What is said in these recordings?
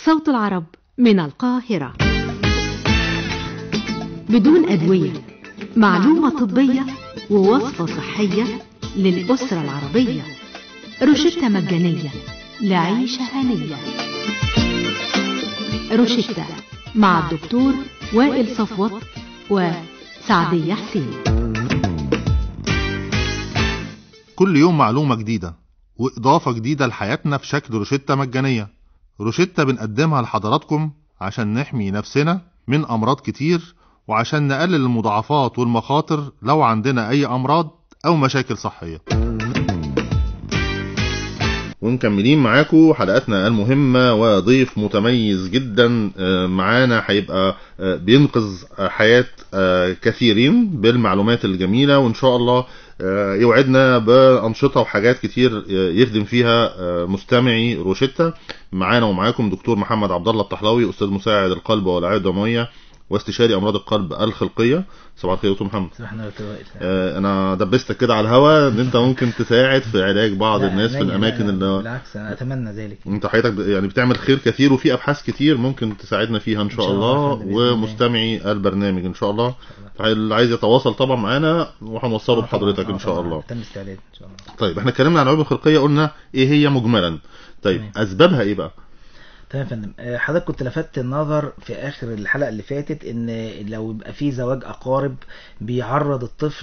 صوت العرب من القاهرة بدون أدوية معلومة طبية ووصفة صحية للأسرة العربية روشتة مجانية لعيشة هنية روشتة مع الدكتور وائل صفوت وسعدية حسين كل يوم معلومة جديدة وإضافة جديدة لحياتنا في شكل روشتة مجانية روشتة بنقدمها لحضراتكم عشان نحمي نفسنا من أمراض كتير وعشان نقلل المضاعفات والمخاطر لو عندنا أي أمراض أو مشاكل صحية ومكملين معاكم حلقاتنا المهمة وضيف متميز جدا آه، معانا هيبقى آه، بينقذ آه، حياة آه، كثيرين بالمعلومات الجميلة وإن شاء الله آه، يوعدنا بأنشطة وحاجات كتير آه، يخدم فيها آه، مستمعي روشتة معانا ومعاكم دكتور محمد عبد الله الطحلاوي أستاذ مساعد القلب والأوعية الدموية واستشاري أمراض القلب الخلقية صباح الخير يا دكتور محمد سبحان الله وتوائل آه، انا دبستك كده على الهوا ان انت ممكن تساعد في علاج بعض الناس في الاماكن اللي بالعكس انا اتمنى ذلك انت حضرتك ب- يعني بتعمل خير كثير وفي ابحاث كتير ممكن تساعدنا فيها ان شاء شاء الله الله يا فندم، بإذن الله. ومستمعي البرنامج ان شاء الله اللي عايز يتواصل طبعا معانا وهنوصله بحضرتك ان شاء الله تم استعداد ان شاء الله طيب احنا اتكلمنا عن العيوب الخلقيه قلنا ايه هي مجملا طيب تمام. اسبابها ايه بقى تمام يا فندم آه، حضرتك كنت لفتت النظر في اخر الحلقه اللي فاتت ان لو يبقى في زواج اقارب بيعرض الطفل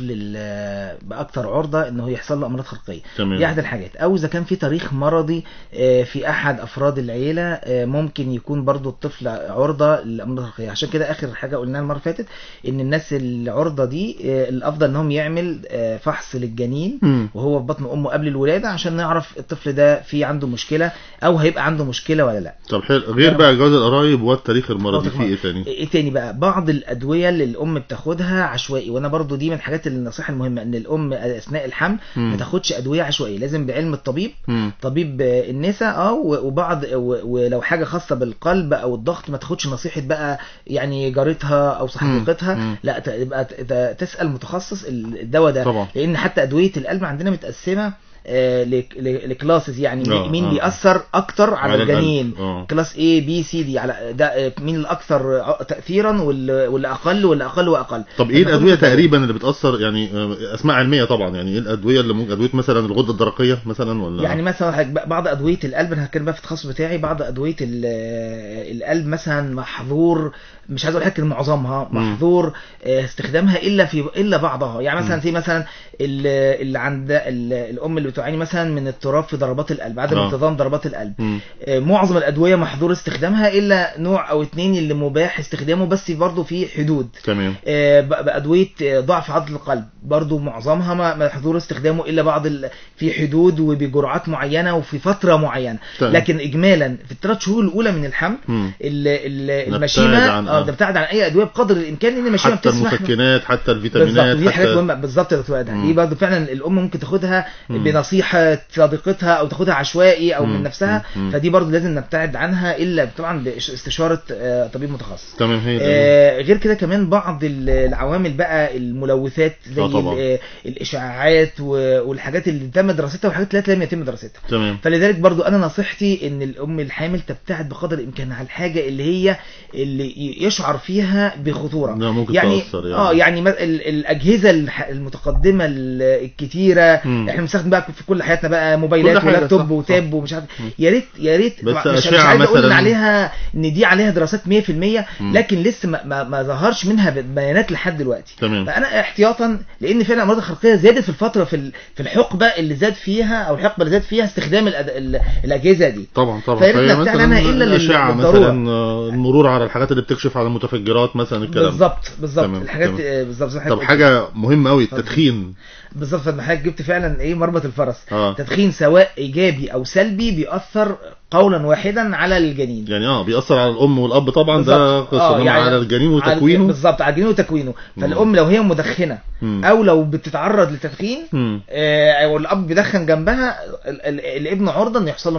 ل- باكثر عرضه انه يحصل له امراض خلقيه تمام دي احد الحاجات او اذا كان في تاريخ مرضي آه، في احد افراد العيله آه، ممكن يكون برضو الطفل عرضه للامراض الخلقيه عشان كده اخر حاجه قلناها المره اللي فاتت ان الناس العرضه دي آه، الافضل انهم يعمل آه، فحص للجنين مم. وهو في بطن امه قبل الولاده عشان نعرف الطفل ده في عنده مشكله او هيبقى عنده مشكله ولا لا طب حلو غير تمام. بقى جواز القرايب والتاريخ المرضي في ايه تاني ايه تاني بقى بعض الادويه اللي الام بتاخدها عشوائي وانا برضو دي من الحاجات اللي النصيحه المهمه ان الام اثناء الحمل مم. ما تاخدش ادويه عشوائيه لازم بعلم الطبيب مم. طبيب آه، النساء اه و- وبعض و- ولو حاجه خاصه بالقلب او الضغط ما تاخدش نصيحه بقى يعني جارتها او مم. صاحبتها مم. لا تبقى ت- ت- تسال متخصص الدواء ده طبعا. لان حتى ادويه القلب عندنا متقسمه آه، لك- ل- لكلاسز يعني آه، مين آه. بيأثر اكتر على, على القلب. الجنين آه. كلاس A B C دي على ده آه، مين الاكثر آه، تأثيرا واللي واللي اقل واللي اقل واقل طب ايه فبناخد الادويه الدواء. تقريبا اللي بتاثر يعني آه، اسماء علميه طبعا يعني ايه الادويه اللي ممكن ادويه مثلا الغده الدرقيه مثلا ولا يعني مثلا حضرتك بعض ادويه القلب انا هتكلم بقى في التخصص بتاعي بعض ادويه ال- القلب مثلا محظور مش عايز اقول لك إن معظمها مم. محظور آه، استخدامها الا في الا بعضها يعني مثلا مم. في مثلا ال- اللي عند ال- الام اللي بتعاني مثلا من اضطراب في ضربات القلب عدم آه. انتظام ضربات القلب مم. آه، معظم الادويه محظور استخدامها الا نوع او اتنين اللي مباح استخدامه بس برضه في حدود تمام آه، ب- بأدوية آه، ضعف عضلة القلب برضو معظمها ما محظور استخدامه إلا بعض ال... في حدود وبجرعات معينة وفي فترة معينة تمام. لكن إجمالا في الثلاث شهور الأولى من الحمل مم. ال... ال... نبتعد المشيمة عن- اه آه. نبتعد عن أي أدوية بقدر الإمكان لأن المشيمة حتى بتسمح المسكنات حتى بالظبط الفيتامينات دي حاجات حتى مهمه بالظبط يا دكتور ادهم مم. دي برضه فعلا الام ممكن تاخدها مم. بنصيحه صديقتها او تاخدها عشوائي او مم. من نفسها مم. فدي برضه لازم نبتعد عنها الا طبعا باستشاره آه، طبيب متخصص تمام هي دي. آه، غير كده كمان بعض ال- العوامل بقى الملوثات زي آه طبعا. ال- آه، الاشعاعات و- والحاجات اللي تم دراستها والحاجات اللي لم يتم دراستها تمام فلذلك برضو انا نصيحتي ان الام الحامل تبتعد بقدر الامكان عن الحاجه اللي هي اللي ي- يشعر فيها بخطوره ده ممكن يعني تأثر يعني. اه يعني ما- ال- الاجهزه الح- المتقدمه ال- الكتيره مم. احنا بنستخدم بقى في كل حياتنا بقى موبايلات كل حاجة، ولابتوب صح، وتاب ومش عارف يا ريت يا ريت بس مش, مش أشعة عايز اقول ان مثلاً- عليها ان دي عليها دراسات 100% مم. لكن لسه ما, ما, ما ظهرش منها بيانات لحد دلوقتي تمام فانا احتياطا لان فعلا الامراض الخلقيه زادت في الفتره في ال- في الحقبه اللي زاد فيها او الحقبه اللي زاد فيها استخدام الأد... ال- الاجهزه دي طبعا طبعا فيا ريت فهي نبتعد مثلا عنها إلا لل- الاشعه للضرورة. مثلا آه، المرور على الحاجات اللي بتكشف على المتفجرات مثلا الكلام ده. بالظبط بالظبط تمام، الحاجات تمام. آه، بالظبط زي ما طب حضرتك قلت. حاجه مهمه قوي التدخين بالظبط فلما حضرتك جبت فعلا ايه مربط الفرس اه تدخين سواء ايجابي او سلبي بيأثر قولا واحدا على الجنين يعني اه بيأثر على الام والاب طبعا ده بالظبط. قصه آه، انما يعني على الجنين على- وتكوينه بالظبط على الجنين وتكوينه مم. فالام لو هي مدخنه مم. او لو بتتعرض لتدخين مم. آه، او الاب بيدخن جنبها ال- ال- الابن عرضه انه يحصل له مشاكل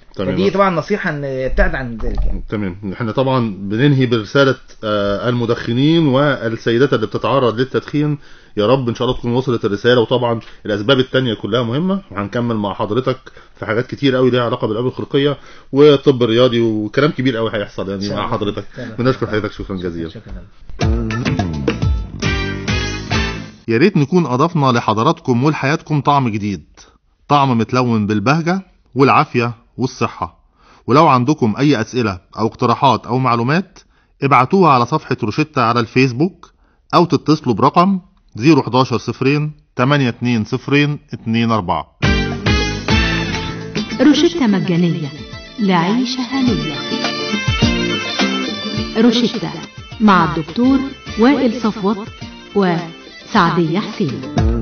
تمام. فدي طبعا نصيحه ان ابتعد عن ذلك يعني تمام احنا طبعا بننهي برسالة آه، المدخنين والسيدات اللي بتتعرض للتدخين يا رب ان شاء الله تكون وصلت الرسالة وطبعا الاسباب التانية كلها مهمة وهنكمل مع حضرتك في حاجات كتير قوي ليها علاقة بالألعاب الخلقية والطب الرياضي وكلام كبير قوي هيحصل إن يعني شاء مع الله. حضرتك تمام. بنشكر حضرتك شكرا جزيلا شكرا يا ريت نكون أضفنا لحضراتكم ولحياتكم طعم جديد طعم متلون بالبهجة والعافية والصحة ولو عندكم أي أسئلة أو اقتراحات أو معلومات ابعتوها على صفحة روشيتا على الفيسبوك أو تتصلوا برقم 011 صفرين 82 صفرين 24 روشتة مجانية لعيشة هنية روشتة مع الدكتور وائل صفوت وسعدية حسين